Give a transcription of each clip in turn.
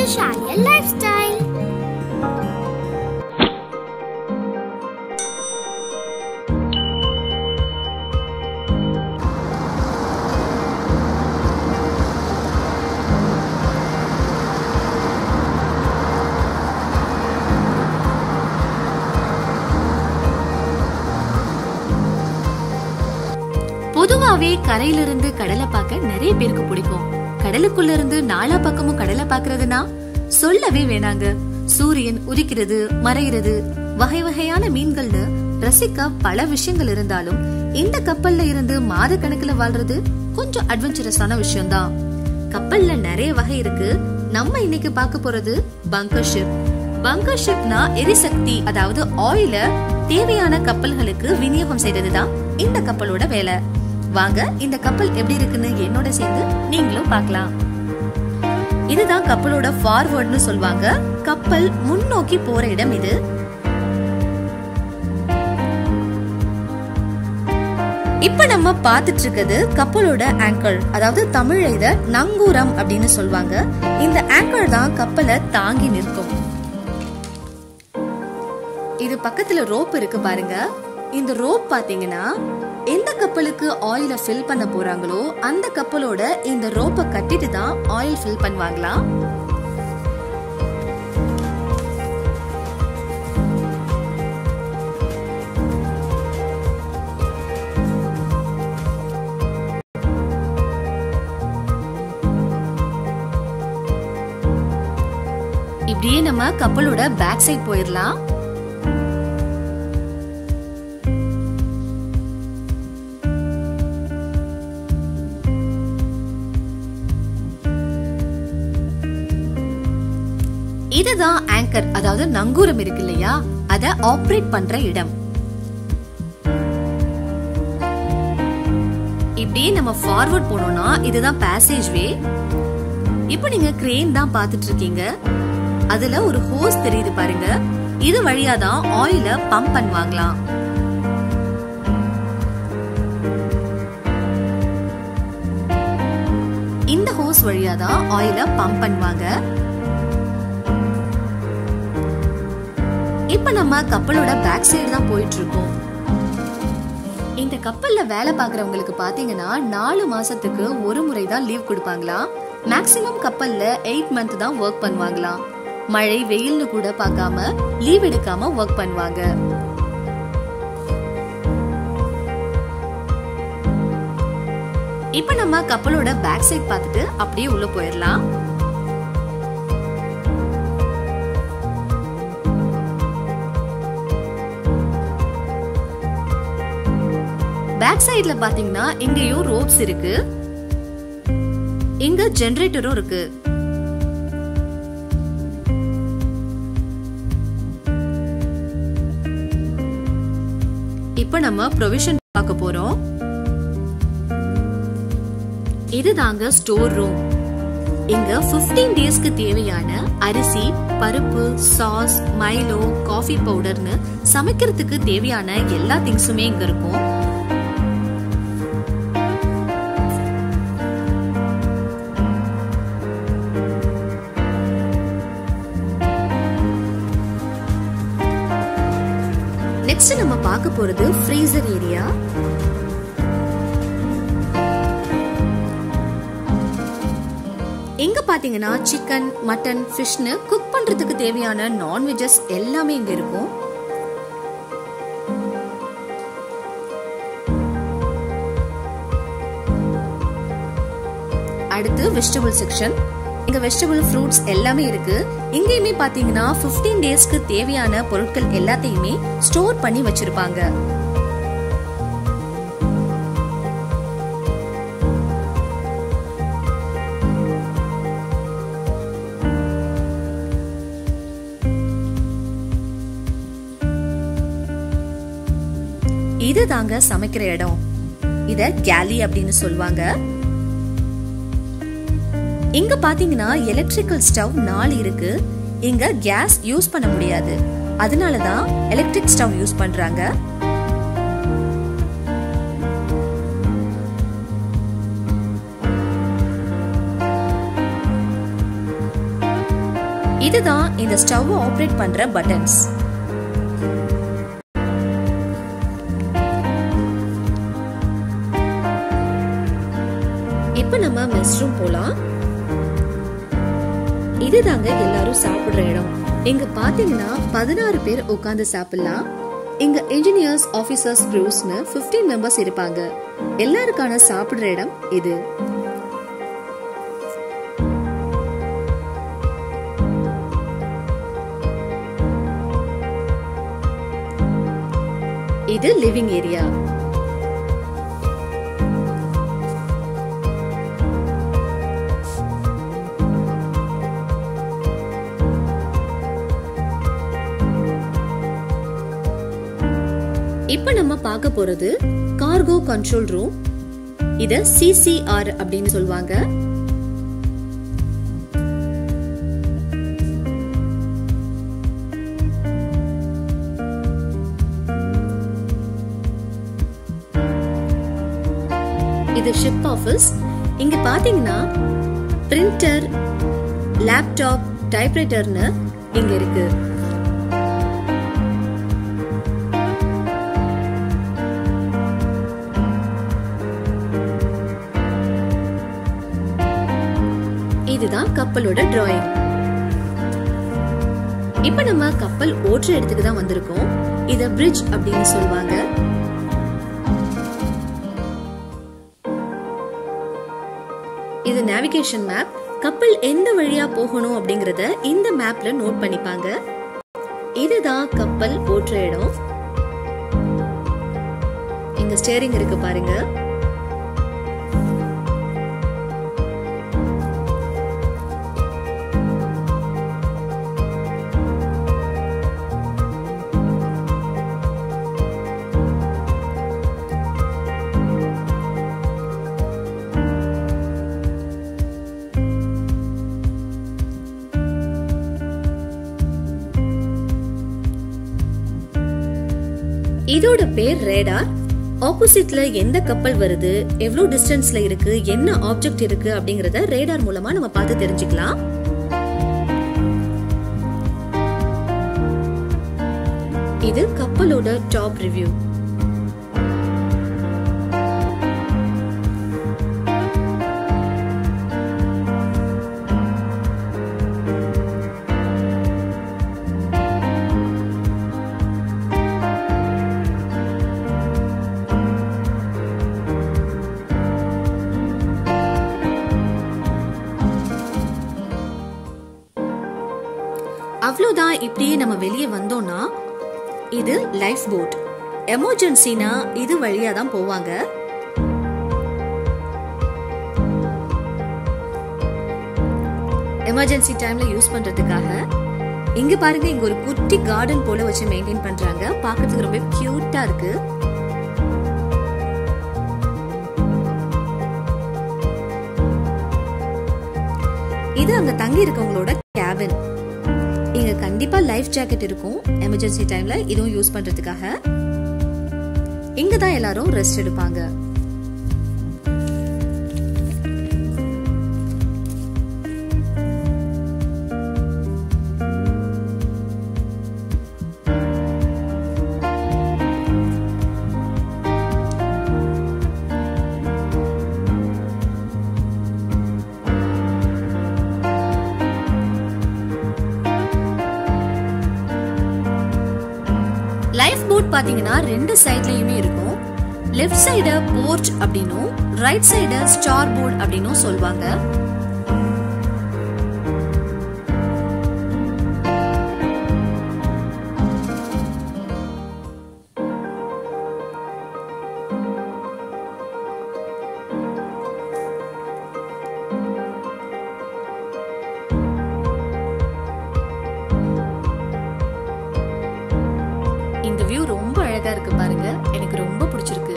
to Shalia Lifestyle. பொதுவாவே கரையிலிருந்து கடலை பார்க்க நிறைய பேருக்கு பிடிக்கும் கடலுக்குள்ள இருந்து நாலா பக்கமும் கடலை பார்க்கறதுனா சொல்லவே வேணாங்க சூரியன் உதிக்கிறது மறைகிறது வகை வகையான மீன்கள்னு ரசிக்க பல விஷயங்கள் இருந்தாலும் இந்த கப்பல்ல இருந்து மாத கணக்குல வாழ்றது கொஞ்சம் அட்வென்ச்சரஸான விஷயம்தான் கப்பல்ல நிறைய வகை இருக்கு நம்ம இன்னைக்கு பார்க்க போறது பங்கர் ஷிப் பங்கர் ஷிப்னா எரிசக்தி அதாவது ஆயில தேவையான கப்பல்களுக்கு விநியோகம் செய்யறதுதான் இந்த கப்பலோட வேலை வாங்க இந்த கப்பல் எப்படி இருக்குன்னு என்னோட சேர்ந்து நீங்களும் பார்க்கலாம் இதுதான் கப்பலோட ஃபார்வர்ட்னு சொல்வாங்க கப்பல் முன்னோக்கி போற இடம் இது இப்ப நம்ம பார்த்துட்டு இருக்கிறது கப்பலோட ஆங்கர் அதாவது தமிழ்ல இத நங்கூரம் அப்படின்னு சொல்வாங்க இந்த ஆங்கர் தான் கப்பலை தாங்கி நிற்கும் இது பக்கத்துல ரோப் இருக்கு பாருங்க இந்த ரோப் பாத்தீங்கன்னா எந்த கப்பலுக்கு ஆயில ஃபில் பண்ண போறாங்களோ அந்த கப்பலோட இந்த ரோப்பை கட்டிட்டு தான் ஆயில் ஃபில் பண்ணுவாங்களாம் இப்படியே நம்ம கப்பலோட பேக் சைட் போயிடலாம் இதுதான் ஆங்கர் அதாவது நங்கூரம் இருக்கு இல்லையா அத ஆப்ரேட் பண்ற இடம் இப்படியே நம்ம ஃபார்வர்ட் போனோம்னா இதுதான் பேசேஜ் வே இப்போ நீங்க கிரேன் தான் பார்த்துட்டு இருக்கீங்க அதுல ஒரு ஹோஸ் தெரியுது பாருங்க இது வழியா தான் ஆயில பம்ப் பண்ணுவாங்களாம் இந்த ஹோஸ் வழியா தான் ஆயில பம்ப் பண்ணுவாங்க இப்ப நம்ம கப்பலோட பேக் சைடு தான் போயிட்டு இருக்கோம் இந்த கப்பல்ல வேலை பாக்குறவங்களுக்கு பாத்தீங்கன்னா நாலு மாசத்துக்கு ஒரு முறை தான் லீவ் கொடுப்பாங்களாம் மேக்சிமம் கப்பல்ல எயிட் மந்த் தான் ஒர்க் பண்ணுவாங்களாம் மழை வெயில்னு கூட பார்க்காம லீவ் எடுக்காம ஒர்க் பண்ணுவாங்க இப்ப நம்ம கப்பலோட பேக் சைட் பார்த்துட்டு அப்படியே உள்ள போயிடலாம் பேக் சைடுல பாத்தீங்கன்னா இங்கேயும் ரோப்ஸ் இருக்கு இங்க ஜெனரேட்டரும் இருக்கு இப்ப நம்ம ப்ரொவிஷன் பார்க்க போறோம் இதுதாங்க ஸ்டோர் ரூம் இங்க 15 டேஸ்க்கு தேவையான அரிசி பருப்பு சாஸ் மைலோ காஃபி பவுடர்னு சமைக்கிறதுக்கு தேவையான எல்லா திங்ஸுமே இங்க இருக்கும் நெக்ஸ்ட் நம்ம பார்க்க போறது ஃப்ரீசர் ஏரியா இங்க பாத்தீங்கன்னா சிக்கன் மட்டன் ஃபிஷ்னு குக் பண்றதுக்கு தேவையான நான்வெஜஸ் எல்லாமே இங்க இருக்கும் அடுத்து வெஜிடபிள் செக்ஷன் இங்க வெஜிடபிள் ஃப்ரூட்ஸ் எல்லாமே இருக்கு இங்கேயுமே பாத்தீங்கன்னா 15 டேஸ்க்கு தேவையான பொருட்கள் எல்லாத்தையுமே ஸ்டோர் பண்ணி வச்சிருப்பாங்க இது தாங்க சமைக்கிற இடம் இத கேலி அப்படின்னு சொல்லுவாங்க இங்க பாத்தீங்கன்னா எலக்ட்ரிக்கல் ஸ்டவ் நாலு இருக்கு இங்க கேஸ் யூஸ் பண்ண முடியாது அதனால தான் எலக்ட்ரிக் ஸ்டவ் யூஸ் பண்றாங்க இதுதான் இந்த ஸ்டவ் ஆப்ரேட் பண்ற பட்டன்ஸ் இப்ப நம்ம மெஸ் ரூம் போலாம் இதுதாங்க எல்லாரும் சாப்பிடுற இடம் இங்க பாத்தீங்கன்னா பதினாறு பேர் உட்கார்ந்து சாப்பிடலாம் இங்க இன்ஜினியர்ஸ் ஆபீசர்ஸ் க்ரூஸ்னு 15 மெம்பர்ஸ் இருப்பாங்க எல்லாருக்கான சாப்பிடுற இடம் இது இது லிவிங் ஏரியா இப்ப நம்ம பார்க்க போறது கார்கோ கண்ட்ரோல் ரூம் இத சிசிஆர் அப்படின்னு சொல்லுவாங்க இது ஷிப் ஆபீஸ் இங்க பாத்தீங்கன்னா பிரிண்டர் லேப்டாப் டைப்ரைட்டர்னு இங்க இருக்கு இதுதான் கப்பலோட டிராயிங் இப்ப நம்ம கப்பல் ஓட்டுற இடத்துக்கு தான் வந்திருக்கோம் இத பிரிட்ஜ் அப்படின்னு சொல்லுவாங்க இது நேவிகேஷன் மேப் கப்பல் எந்த வழியா போகணும் அப்படிங்கறத இந்த மேப்ல நோட் பண்ணிப்பாங்க இதுதான் கப்பல் ஓட்டுற இடம் இங்க ஸ்டேரிங் இருக்கு பாருங்க இதோட பேர் ரேடார் ஆப்போசிட்ல எந்த கப்பல் வருது எவ்வளவு டிஸ்டன்ஸ்ல இருக்கு என்ன ஆப்ஜெக்ட் இருக்கு அப்படிங்கறத ரேடார் மூலமா நம்ம பார்த்து தெரிஞ்சுக்கலாம் இது கப்பலோட டாப் ரிவ்யூ அவ்வளோதான் இப்படியே நம்ம வெளியே வந்தோம்னா இது லைஃப் போட் எமர்ஜென்சினா இது வழியா தான் போவாங்க எமர்ஜென்சி டைம்ல யூஸ் பண்றதுக்காக இங்க பாருங்க இங்க ஒரு குட்டி கார்டன் போல வச்சு மெயின்டைன் பண்றாங்க பார்க்கிறதுக்கு ரொம்ப கியூட்டா இருக்கு இது அங்க தங்கி இருக்கவங்களோட கேபின் இங்க கண்டிப்பா லைஃப் ஜாக்கெட் இருக்கும் எமர்ஜென்சி டைம்ல இதுவும் யூஸ் பண்றதுக்காக இங்க தான் எல்லாரும் ரெஸ்ட் எடுப்பாங்க லைஃப் போட் பாத்தீங்கன்னா ரெண்டு சைட்லயுமே இருக்கும் லெஃப்ட் சைட போர்ட் அப்படின்னும் ரைட் சைட ஸ்டார் போர்ட் அப்படின்னும் சொல்லுவாங்க இந்த வியூ ரொம்ப அழகா இருக்கு பாருங்க எனக்கு ரொம்ப பிடிச்சிருக்கு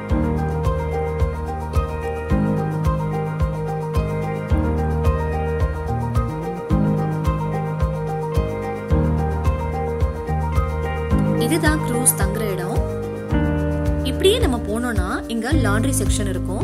இதுதான் க்ரூஸ் தங்குற இடம் இப்படியே நம்ம போனோம்னா இங்க லாண்ட்ரி செக்ஷன் இருக்கும்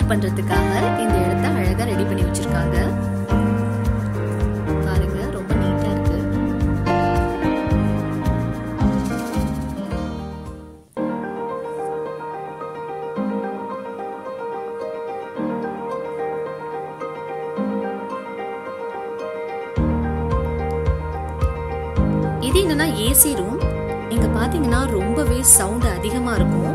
பண்றதுக்காக இந்த இடத்த அழகா ரெடி பண்ணி வச்சிருக்காங்க பாருங்க ரொம்ப நீட்டா இருக்கு இது என்னன்னா ஏசி ரூம் இங்க பாத்தீங்கன்னா ரொம்பவே சவுண்ட் அதிகமா இருக்கும்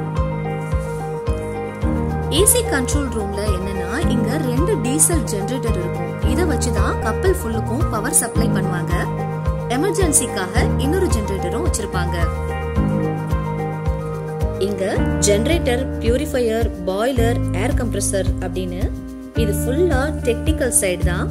ஏசி கண்ட்ரோல் ரூம்ல என்னன்னா இங்க ரெண்டு டீசல் ஜெனரேட்டர் இருக்கும் இத வச்சுதான் கப்பல் ஃபுல்லுக்கும் பவர் சப்ளை பண்ணுவாங்க எமர்ஜென்சிக்காக இன்னொரு ஜெனரேட்டரும் வச்சிருப்பாங்க இங்க generator purifier boiler air compressor அப்படின்னு இது ஃபுல்லா டெக்னிக்கல் சைடு தான்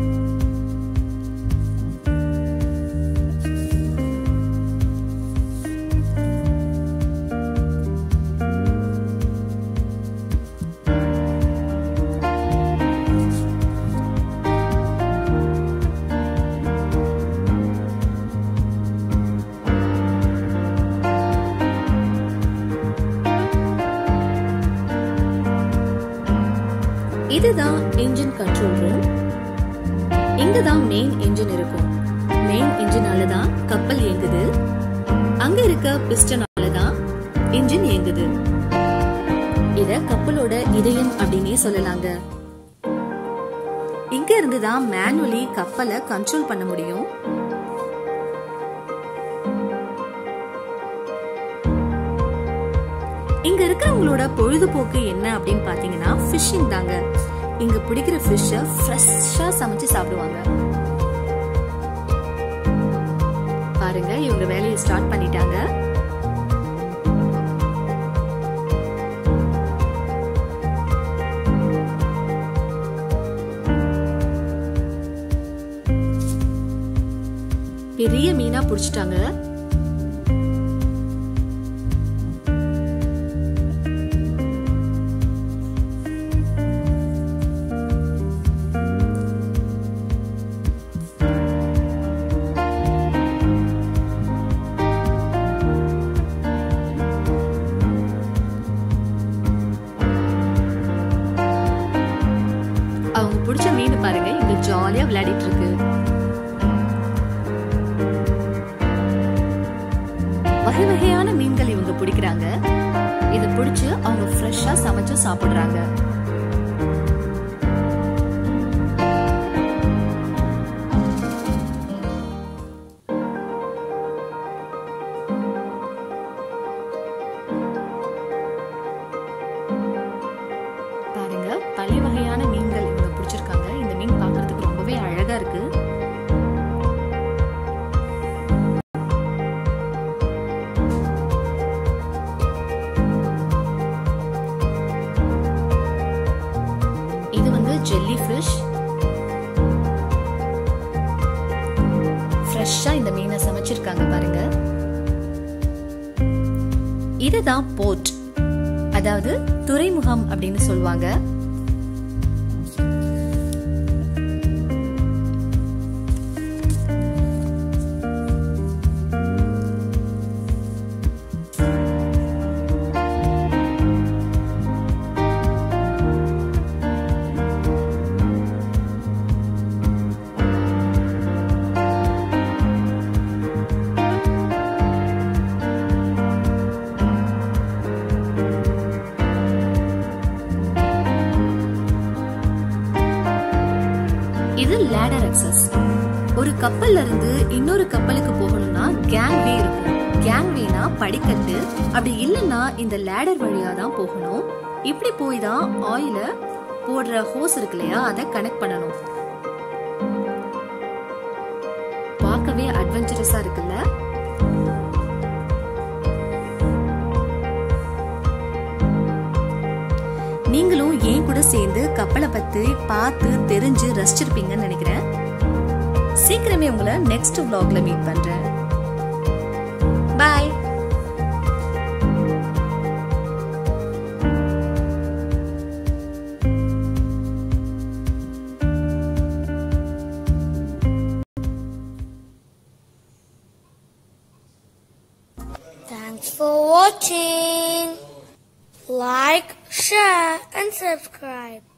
இதுதான் இன்ஜின் கண்ட்ரோல் ரூம் இங்க தான் மெயின் இன்ஜின் இருக்கும் மெயின் இன்ஜினால தான் கப்பல் இயங்குது அங்க இருக்க பிஸ்டனால தான் இன்ஜின் இயங்குது இத கப்பலோட இதயம் அப்படின்னே சொல்லலாங்க இங்க இருந்து தான் மேனுவலி கப்பலை கண்ட்ரோல் பண்ண முடியும் இங்க இருக்கிறவங்களோட பொழுதுபோக்கு என்ன அப்படின்னு பாத்தீங்கன்னா ஃபிஷிங் தாங்க இங்க பிடிக்கிற ஃபிஷ்ஷ ஃப்ரெஷ்ஷா சமைச்சு சாப்பிடுவாங்க பாருங்க இவங்க வேலையை ஸ்டார்ட் பண்ணிட்டாங்க பெரிய மீனா புடிச்சிட்டாங்க அவங்க பிடிச்ச மீன் பாருங்க இங்க ஜாலியா விளையாடிட்டு இருக்கு வகை வகையான மீன்கள் இவங்க பிடிக்கிறாங்க இத பிடிச்சு அவங்க ஃப்ரெஷ்ஷா சமைச்சு சாப்பிடுறாங்க பாருங்க பல வகையான மீன்கள் இவங்க பிடிச்சிருக்காங்க இந்த மீன் பார்க்கிறதுக்கு ரொம்பவே அழகா இருக்கு இது வந்து ஜெல்லி ஃபிஷ் ஃப்ரெஷ்ஷா இந்த மீனை சமைச்சிருக்காங்க பாருங்க இதுதான் போர்ட் அதாவது துறைமுகம் அப்படின்னு சொல்லுவாங்க இது லேடர் அக்சஸ் ஒரு கப்பல்ல இருந்து இன்னொரு கப்பலுக்கு போகணும்னா கேங்வே இருக்கும் கேங்வேனா படிக்கட்டு அப்படி இல்லைன்னா இந்த லேடர் வழியா தான் போகணும் இப்படி போய் தான் ஆயில போடுற ஹோஸ் இருக்கு இல்லையா அதை கனெக்ட் பண்ணணும் பார்க்கவே அட்வென்ச்சரஸா இருக்குல்ல நீங்களும் ஏன் கூட சேர்ந்து கப்பலை பத்தி பார்த்து தெரிஞ்சு ரசிச்சிருப்பீங்கன்னு நினைக்கிறேன் சீக்கிரமே உங்களை நெக்ஸ்ட் vlogல மீட் பண்றேன் பாய் Thanks for watching. like, share, and subscribe.